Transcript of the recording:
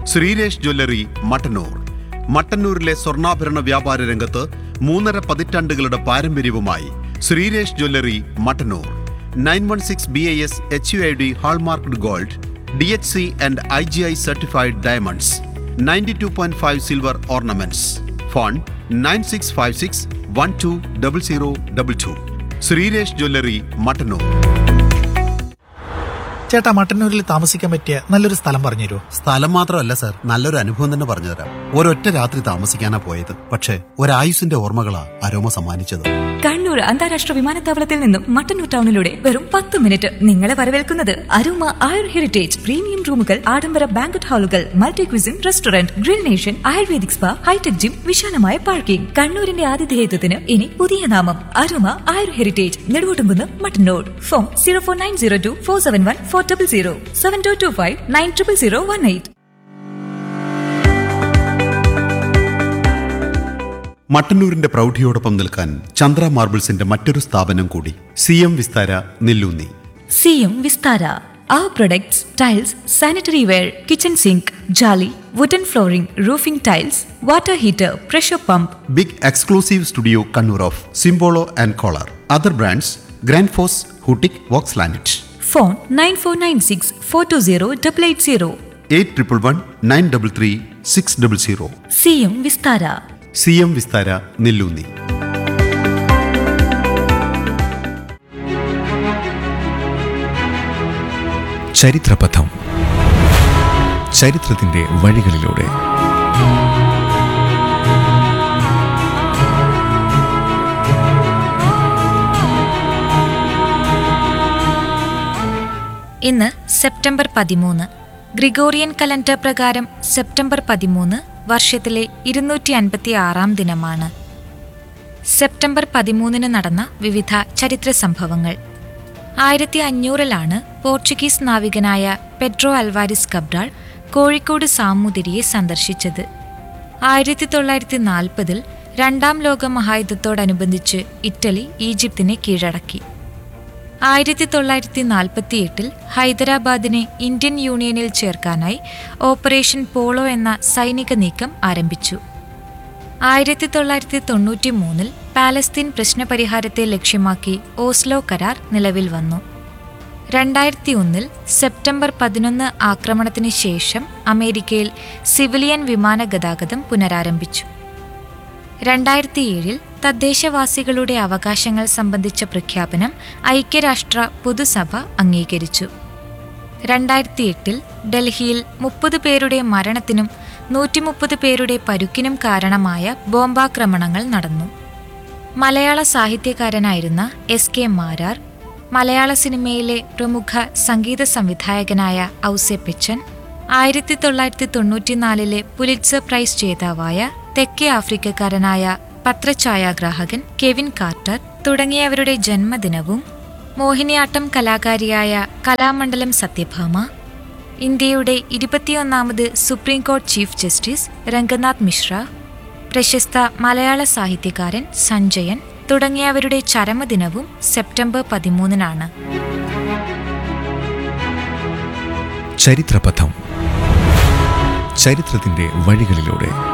Sreeresh jewellery Mattannur മട്ടന്നൂരിലെ സ്വർണ്ണാഭരണ വ്യാപാര രംഗത്ത് മൂന്നര പതിറ്റാണ്ടുകളുടെ പാരമ്പര്യവുമായി Sreeresh jewellery Mattannur nine one six B I S H U I D hallmarked gold D H C and I G I certified diamonds ninety two point five silver ornaments phone nine six five six one two double zero double two Sreeresh jewellery Mattannur ചേട്ടാ മട്ടന്നൂരിൽ താമസിക്കാൻ പറ്റിയ നല്ലൊരു സ്ഥലം പറഞ്ഞു തരുമോ സ്ഥലം മാത്രമല്ല സാർ നല്ലൊരു അനുഭവം തന്നെ പറഞ്ഞുതരാം ഒരൊറ്റ രാത്രി താമസിക്കാനാ പോയത് പക്ഷേ ഒരായുസിന്റെ ഓർമ്മകളാ അരോമ സമ്മാനിച്ചത് കണ്ണൂർ അന്താരാഷ്ട്ര വിമാനത്താവളത്തിൽ നിന്നും മട്ടന്നൂർ ടൗണിലൂടെ വെറും പത്ത് മിനിറ്റ് നിങ്ങളെ വരവേൽക്കുന്നത് അരുമ ആയുർ ഹെറിറ്റേജ് പ്രീമിയം റൂമുകൾ ആഡംബര ബാങ്കറ്റ് ഹാളുകൾ multi cuisine restaurant grill nation ayurvedic spa hi-tech gym വിശാലമായ പാർക്കിംഗ് കണ്ണൂരിന്റെ ആതിഥേയത്വത്തിന് ഇനി പുതിയ നാമം Aruma Ayur heritage Neduvottumkunnu Mattannur phone zero four nine zero two four seven one four double zero seven two two five nine triple zero one eight മട്ടന്നൂരിന്റെ പ്രൗഢിയോടൊപ്പം നിൽക്കാൻ ചന്ദ്ര മാർബിൾസിന്റെ മറ്റൊരു സ്ഥാപനം കൂടി സി എം വിസ്താര നെല്ലൂന്നി സിയും Vistara Our products, tiles, sanitary ware, kitchen sink, jolly, wooden flooring, roofing tiles, water heater, pressure pump, big exclusive studio Kannur of Simpolo and Kohler other brands Grundfos ഹൂട്ടിക് Vox ലാനറ്റ് phone 9496 420 880. Eight triple one nine double three six double zero സിയും Vistara C M Vistara Nellunni ചരിത്രപഥം ചരിത്രത്തിന്റെ വഴികളിലൂടെ ഇന്ന് September പതിമൂന്ന് Gregorian calendar പ്രകാരം September പതിമൂന്ന് വർഷത്തിലെ ഇരുന്നൂറ്റി അൻപത്തി ആറാം ദിനമാണ് സെപ്റ്റംബർ പതിമൂന്നിന് നടന്ന വിവിധ ചരിത്ര സംഭവങ്ങൾ ആയിരത്തി അഞ്ഞൂറിലാണ് പോർച്ചുഗീസ് നാവികനായ പെഡ്രോ അൽവാരിസ് കബ്രാൾ കോഴിക്കോട് സാമൂതിരിയെ സന്ദർശിച്ചത് ആയിരത്തി തൊള്ളായിരത്തി നാൽപ്പതിൽ രണ്ടാം ലോക മഹായുദ്ധത്തോടനുബന്ധിച്ച് ഇറ്റലി ഈജിപ്തിനെ കീഴടക്കി ആയിരത്തി തൊള്ളായിരത്തി നാൽപ്പത്തിയെട്ടിൽ ഹൈദരാബാദിനെ ഇന്ത്യൻ യൂണിയനിൽ ചേർക്കാനായി ഓപ്പറേഷൻ പോളോ എന്ന സൈനിക നീക്കം ആരംഭിച്ചു ആയിരത്തി തൊള്ളായിരത്തി തൊണ്ണൂറ്റി മൂന്നിൽ പാലസ്തീൻ പ്രശ്നപരിഹാരത്തെ ലക്ഷ്യമാക്കി ഓസ്ലോ കരാർ നിലവിൽ വന്നു രണ്ടായിരത്തി ഒന്നിൽ സെപ്റ്റംബർ പതിനൊന്ന് ആക്രമണത്തിന് ശേഷം അമേരിക്കയിൽ സിവിലിയൻ വിമാന ഗതാഗതം പുനരാരംഭിച്ചു രണ്ടായിരത്തി ഏഴിൽ തദ്ദേശവാസികളുടെ അവകാശങ്ങൾ സംബന്ധിച്ച പ്രഖ്യാപനം ഐക്യരാഷ്ട്ര പൊതുസഭ അംഗീകരിച്ചു രണ്ടായിരത്തി എട്ടിൽ ഡൽഹിയിൽ മുപ്പത് പേരുടെ മരണത്തിനും നൂറ്റി മുപ്പത് പേരുടെ പരുക്കിനും കാരണമായ ബോംബാക്രമണങ്ങൾ നടന്നു മലയാള സാഹിത്യകാരനായിരുന്ന എസ് കെ മാരാർ മലയാള സിനിമയിലെ പ്രമുഖ സംഗീത സംവിധായകനായ ഔസെപ്പിച്ചൻ ആയിരത്തി തൊള്ളായിരത്തി തൊണ്ണൂറ്റിനാലിലെ പുലിറ്റ്സർ പ്രൈസ് ജേതാവായ തെക്കേ ആഫ്രിക്കക്കാരനായ പത്രഛായാഗ്രാഹകൻ കെവിൻ കാർട്ടർ തുടങ്ങിയവരുടെ ജന്മദിനവും മോഹിനിയാട്ടം കലാകാരിയായ കലാമണ്ഡലം സത്യഭാമ ഇന്ത്യയുടെ ഇരുപത്തിയൊന്നാമത് സുപ്രീം കോടതി ചീഫ് ജസ്റ്റിസ് രംഗനാഥ് മിശ്ര പ്രശസ്ത മലയാള സാഹിത്യകാരൻ സഞ്ജയൻ തുടങ്ങിയവരുടെ ചരമദിനവും സെപ്റ്റംബർ പതിമൂന്നിനാണ് ചരിത്രപഥം ചരിത്രത്തിന്റെ വഴികളിലൂടെ